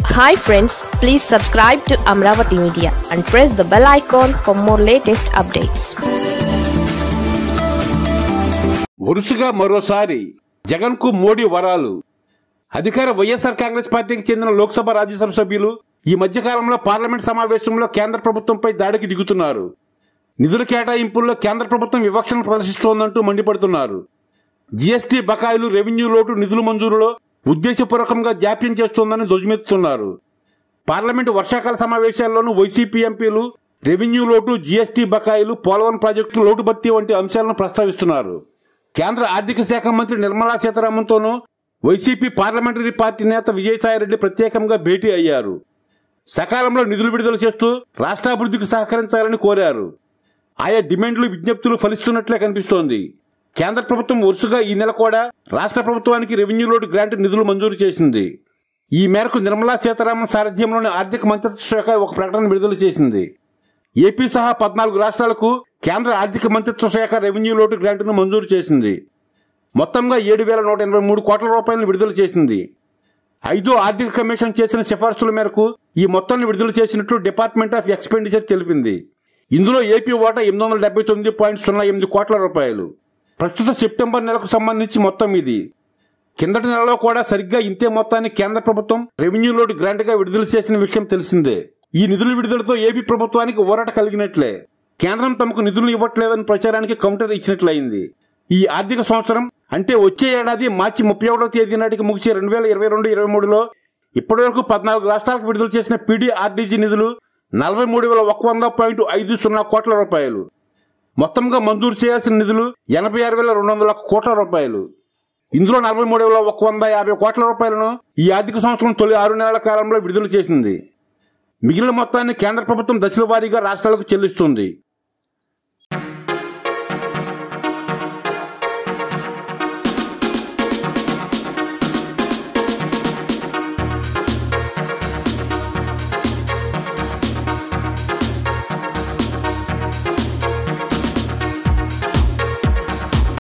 hi friends please subscribe to Amaravati media and press the bell icon for more latest updates వరుసగా మరోసారి జగన్ కు మోడీ వరాలు అధికార వైఎస్ఆర్ కాంగ్రెస్ పార్టీకి చెందిన లోక్సభ రాజ్యసభ సభ్యులు ఈ మధ్య కాలంలో పార్లమెంట్ సమావేశంలో కేంద్ర ప్రభుత్వంపై దాడికి దిగుతున్నారు నిధుల కేటాయింపుల్లో కేంద్ర ప్రభుత్వం వివక్షను ప్రదర్శిస్తోందంటూ మండిపడుతున్నారు జీఎస్టీ బకాయిలు రెవెన్యూ లోటు నిధుల మంజూరులో ఉద్దేశపూర్వకంగా జాప్యం చేస్తోందని ధ్వజమెత్తుతున్నారు పార్లమెంటు వర్షాకాల సమావేశాల్లోనూ వైసీపీ ఎంపీలు రెవెన్యూ లోటు జీఎస్టీ బకాయిలు పోలవరం ప్రాజెక్టు లోటు భర్తీ వంటి అంశాలను ప్రస్తావిస్తున్నారు కేంద్ర ఆర్థిక శాఖ మంత్రి నిర్మలా సీతారామన్తోనూ వైసీపీ పార్లమెంటరీ పార్టీ నేత విజయసాయిరెడ్డి ప్రత్యేకంగా భేటీ అయ్యారు సకాలంలో నిధులు విడుదల చేస్తూ రాష్ట్రాభివృద్ధికి సహకరించాలని కోరారు ఆయా డిమాండ్లు విజ్ఞప్తులు ఫలిస్తున్నట్లే కనిపిస్తోంది కేంద్ర ప్రభుత్వం వరుసగా ఈ నెల కూడా రాష్ట్ర ప్రభుత్వానికి రెవెన్యూ లోటు గ్రాంట్ నిధులు మంజూరు చేసింది ఈ మేరకు నిర్మలా సీతారామన్ సారథ్యంలోని ఆర్థిక మంత్రిత్వ శాఖ ఒక ప్రకటన విడుదల చేసింది ఏపీ సహా పద్నాలుగు రాష్ట్రాలకు కేంద్ర ఆర్థిక మంత్రిత్వ శాఖ రెవెన్యూ లోటు గ్రాంట్ను మంజూరు చేసింది మొత్తంగా ఏడు వేల నూట ఎనభై మూడు కోట్ల రూపాయలను విడుదల చేసింది ఐదో ఆర్థిక కమిషన్ చేసిన సిఫార్సుల మేరకు ఈ మొత్తాన్ని విడుదల చేసినట్లు డిపార్ట్మెంట్ ఆఫ్ ఎక్స్పెండిచర్ తెలిపింది ఇందులో ఏపీ ఓటా ఎనిమిది వందల డెబ్బై తొమ్మిది పాయింట్ సున్నా ఎనిమిది కోట్ల రూపాయలు ప్రస్తుత సెప్టెంబర్ నెలకు సంబంధించి మొత్తం ఇది కిందటి నెలలో కూడా సరిగ్గా ఇంతే మొత్తాన్ని కేంద్ర ప్రభుత్వం రెవెన్యూ లోటు గ్రాంట్ గా విడుదల చేసిన విషయం తెలిసిందే ఈ నిధుల విడుదలతో ఏపీ ప్రభుత్వానికి ఊరట కలిగినట్లే కేంద్రం తమకు నిధులు ఇవ్వట్లేదని ప్రచారానికి కౌంటర్ ఇచ్చినట్లయింది ఈ ఆర్థిక సంవత్సరం అంటే వచ్చే ఏడాది మార్చి ముప్పై ఒకటో తేదీ నాటికి ముగిసే రెండు వేల ఇరవై రెండు ఇరవై మూడులో ఇప్పటివరకు పద్నాలుగు రాష్ట్రాలకు విడుదల చేసిన పీడీఆర్డీజీ నిధులు నలభై మూడు వేల ఒక వంద పాయింట్ ఐదు సున్నా కోట్ల రూపాయలు మొత్తంగా మంజూరు చేయాల్సిన నిధులు ఎనభై ఆరు వేల రెండు వందల కోట్ల రూపాయలు ఇందులో నలభై మూడు వేల ఒక వంద యాభై కోట్ల రూపాయలను ఈ ఆర్థిక సంవత్సరం తొలి ఆరు నెలల కాలంలో విడుదల చేసింది మిగిలిన మొత్తాన్ని కేంద్ర ప్రభుత్వం దశల వారీగా రాష్ట్రాలకు చెల్లిస్తుంది